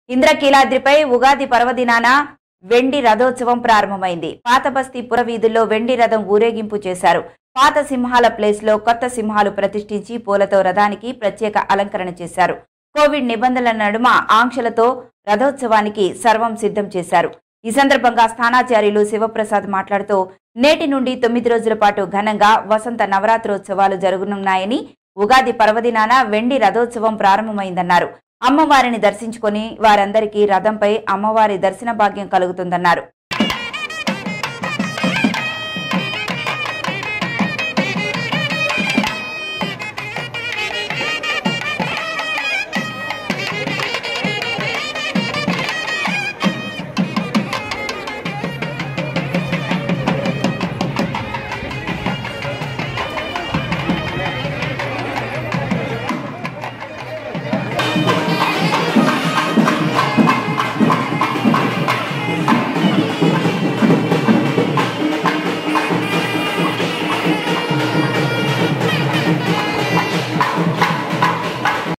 ఇంద్రకీలాద్రిపై ఉగాది పర్వదినాన వెండి రథోత్సవం ప్రారంభమైంది పాత బస్తీ పురవీధుల్లో వెండి రథం ఊరేగింపు చేశారు పాత సింహాల ప్లేస్ లో కొత్త సింహాలు ప్రతిష్ఠించి పూలతో రథానికి ప్రత్యేక అలంకరణ చేశారు కోవిడ్ నిబంధనల నడుమ ఆంక్షలతో రథోత్సవానికి సర్వం సిద్ధం చేశారు ఈ సందర్భంగా స్థానాచార్యులు శివప్రసాద్ మాట్లాడుతూ నేటి నుండి తొమ్మిది రోజుల పాటు ఘనంగా వసంత నవరాత్రోత్సవాలు జరగనున్నాయని ఉగాది పర్వదినాన వెండి రథోత్సవం ప్రారంభమైందన్నారు అమ్మవారిని దర్శించుకొని వారందరికీ రథంపై అమ్మవారి దర్శన భాగ్యం కలుగుతుందన్నారు